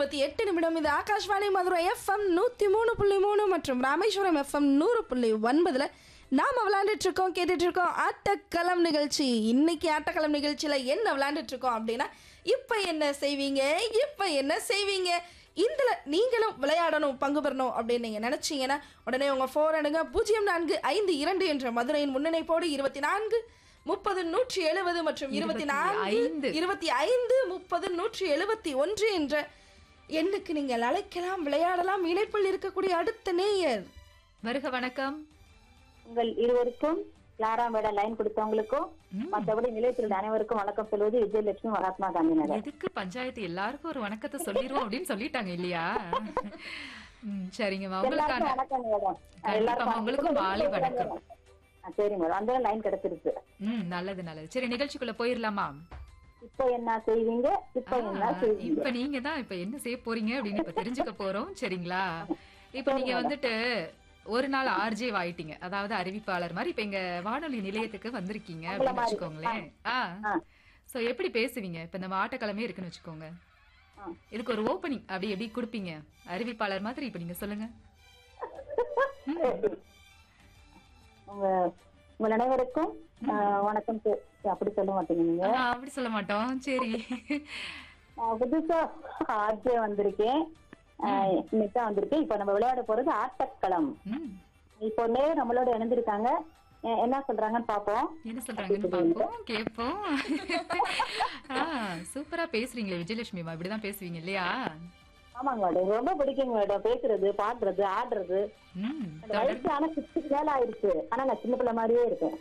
இருபத்தி எட்டு நிமிடம் இது ஆகாஷ்வாணி மதுரை எஃப்எம் நூற்றி மூணு புள்ளி மூணு மற்றும் ராமேஸ்வரம் எஃப்எம் நூறு புள்ளி ஒன்பதில் நாம் விளையாண்டுட்டு இருக்கோம் கேட்டுட்டு இருக்கோம் ஆட்டக்களம் நிகழ்ச்சி இன்னைக்கு ஆட்டக்களம் நிகழ்ச்சியில் என்ன விளையாண்டுட்டு இருக்கோம் அப்படின்னா இப்போ என்ன செய்வீங்க இப்போ என்ன செய்வீங்க இதில் நீங்களும் விளையாடணும் பங்கு பெறணும் அப்படின்னு நீங்கள் நினச்சிங்கன்னா உடனே உங்கள் ஃபோர் அணுங்க பூஜ்ஜியம் நான்கு ஐந்து இரண்டு என்ற மதுரையின் முன்னணைப்போடு இருபத்தி நான்கு முப்பது நூற்றி எழுபது மற்றும் இருபத்தி நான்கு ஐந்து. இருபத்தி ஐந்து முப்பது நூற்றி எழுபத்தி ஒன்று என்ற எண்ணுக்கு நீங்கள் அழைக்கலாம் விளையாடலாம் இணைப்பில் இருக்கக்கூடிய அடுத்த நேயர் வருக வணக்கம் உங்கள் இருவருக்கும் கிளாரா மேடம் லைன் கொடுத்தவங்களுக்கும் ம். மற்றபடி நிலையத்தில் அனைவருக்கும் வணக்கம் சொல்வது விஜயலட்சுமி மகாத்மா காந்தி நகர் எதுக்கு பஞ்சாயத்து எல்லாருக்கும் ஒரு வணக்கத்தை சொல்லிடுவோம் அப்படின்னு சொல்லிட்டாங்க இல்லையா ம், சரிங்கம்மா எல்லாருக்கும் உங்களுக்கான வணக்கம் மேடம் கண்டிப்பாம்மா, உங்களுக்கும் மாலை வணக்கம். ஆ, சரி மேடம் அந்த லைன் கிடைச்சிருக்கு ம் நல்லது நல்லது சரி நிகழ்ச்சிக்குள்ள போயிடலாமா இப்ப என்ன செய்வீங்க இப்ப என்ன ஆ, செய்வீங்க இப்ப நீங்க தான் இப்ப என்ன செய்ய போறீங்க அப்படின்னு இப்ப தெரிஞ்சுக்க போறோம் சரிங்களா இப்ப நீங்க வந்துட்டு ஒரு நாள் ஆர்ஜே ஆயிட்டீங்க அதாவது அறிவிப்பாளர் மாதிரி இப்ப எங்க வானொலி நிலையத்துக்கு வந்திருக்கீங்க அப்படின்னு மாதிரி. வச்சுக்கோங்களேன் ஆ ஆ. சோ எப்படி பேசுவீங்க இப்ப நம்ம ஆட்டக்கிழமே இருக்குன்னு வச்சுக்கோங்க ஆ. இதுக்கு ஒரு ஓப்பனிங் அப்படி எப்படி கொடுப்பீங்க அறிவிப்பாளர் மாதிரி இப்ப நீங்க சொல்லுங்க உங்க உங்கள் அனைவருக்கும் ஆ, வணக்கம் சொ- அப்படி சொல்ல மாட்டீங்க நீங்க ஆ, அப்படி சொல்ல மாட்டோம் சரி நான் புதுசா ஆர்ஜே வந்திருக்கேன் ஆ, இன்னைக்கு தான் வந்திருக்கேன் இப்ப நம்ம விளையாட போறது ஆட்டக்களம் ம், இப்போ நேரம் நம்மளோட இணைந்திருக்காங்க எ- என்ன சொல்றாங்கன்னு பாப்போம் என்ன சொல்றாங்கன்னு பாப்போம் கேட்போம் ஆ, சூப்பரா பேசுறீங்களே விஜயலட்சுமிமா இப்படிதான் பேசுவீங்க இல்லையா ஆமாங்க மேடம் ரொம்ப பிடிக்குங்க மேடம் பேசுறது பாடுறது ஆடுறது ம் அந்த வயசு ஆனா சிக்ஸ்த்துக்கு மேல ஆயிருச்சு ஆனா நான் சின்ன பிள்ளை மாதிரியே இருக்கேன்